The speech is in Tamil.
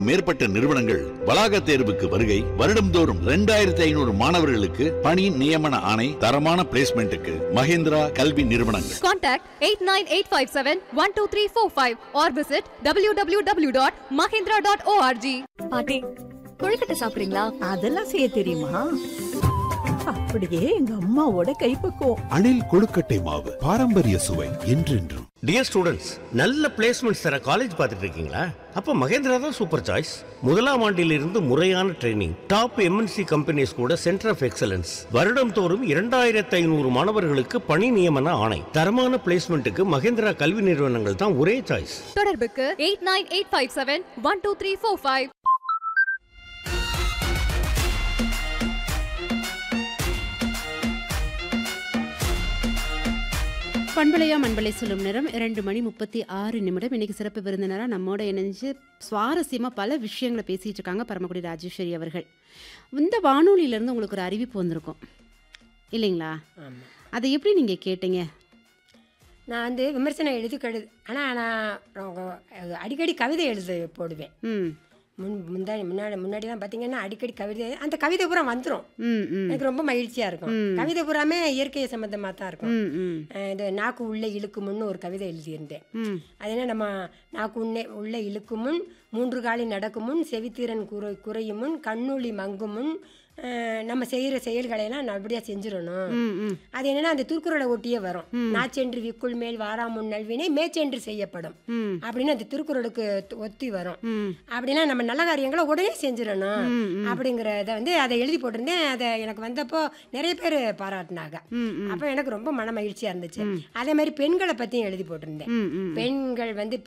மேற்பட்ட நிறுவனங்கள் வளாக தேர்வுக்கு வருகை வருடம்தோறும் இரண்டாயிரத்தி ஐநூறு மாணவர்களுக்கு பணி நியமன ஆணை தரமான பிளேஸ்மெண்ட்டுக்கு மகேந்திரா கல்வி நிறுவனங்கள் Contact 89857-12345 or visit www.mahindra.org. பாட்டி கொழுக்கட்டை சாப்பிடுறீங்களா அதெல்லாம் செய்ய தெரியுமா அப்படியே எங்க அம்மாவோட கைப்பக்குவம் அணில் கொழுக்கட்டை மாவு பாரம்பரிய சுவை என்றென்றும் டியர் ஸ்டூடெண்ட்ஸ் நல்ல பிளேஸ்மெண்ட்ஸ் தர காலேஜ் பார்த்துட்டு இருக்கீங்களா அப்போ மகேந்திரா தான் சூப்பர் சாய்ஸ் முதலாம் ஆண்டிலிருந்து முறையான ட்ரைனிங் டாப் எம்என்சி கம்பெனிஸ் கூட சென்டர் ஆஃப் எக்ஸலன்ஸ் வருடம் தோறும் இரண்டாயிரத்து ஐநூறு மாணவர்களுக்கு பணி நியமன ஆணை தரமான பிளேஸ்மெண்ட்டுக்கு மகேந்திரா கல்வி நிறுவனங்கள் தான் ஒரே சாய்ஸ் தொடர்புக்கு 89857-12345 பண்பலையா மண்பலை சொல்லும் நேரம் இரண்டு மணி முப்பத்தி ஆறு நிமிடம் இன்னைக்கு சிறப்பு விருந்தினராக நம்மோட இணைஞ்சு சுவாரஸ்யமாக பல விஷயங்களை பேசிட்டு இருக்காங்க பரமக்குடி ராஜேஸ்வரி அவர்கள் இந்த வானொலியிலேருந்து உங்களுக்கு ஒரு அறிவிப்பு வந்திருக்கும் இல்லைங்களா அதை எப்படி நீங்கள் கேட்டீங்க நான் வந்து விமர்சனம் எழுதி கெடுது ஆனால் நான் ரொம்ப அடிக்கடி கவிதை எழுத போடுவேன் ம் முன் முந்தாடி முன்னாடி முன்னாடிலாம் பார்த்தீங்கன்னா அடிக்கடி கவிதை அந்த கவிதை பூரா வந்துடும் ம் ம் எனக்கு ரொம்ப மகிழ்ச்சியாக இருக்கும் கவிதை பூராமே இயற்கை சம்மந்தமாக தான் இருக்கும் ம் ம் அஹ் இது நாக்கு உள்ளே இழுக்குமுன்னு ஒரு கவிதை எழுதியிருந்தேன் ம் அது என்ன நம்ம நாக்கு உன்னே உள்ளே இழுக்கும் முன் மூன்று காலி நடக்கும் முன் செவித்திறன் குறை குறையும் முன் கண்ணுளி மங்கும் முன் அஹ் நம்ம செய்கிற செயல்களை எல்லாம் நல்லபடியாக செஞ்சிடணும் ம் ம் அது என்னன்னா அந்த திருக்குறளை ஒட்டியே வரும் நாச்சென்று விக்குள் மேல் வாராமுன் நல்வினை மேச்சென்று செய்யப்படும் ம். அப்படின்னு அந்த திருக்குறளுக்கு து- ஒத்தி வரும் ம் அப்படின்னா நம்ம நல்ல காரியங்களை உடனே செஞ்சிடணும் அப்படிங்கிறத வந்து அதை எழுதி போட்டிருந்தேன் அதை எனக்கு வந்தப்போ நிறைய பேர் பாராட்டினாங்க ம், அப்போ எனக்கு ரொம்ப மன மகிழ்ச்சியாக இருந்துச்சு அதே மாதிரி பெண்களை பற்றியும் எழுதி போட்டிருந்தேன் ம் ம் பெண்கள் வந்து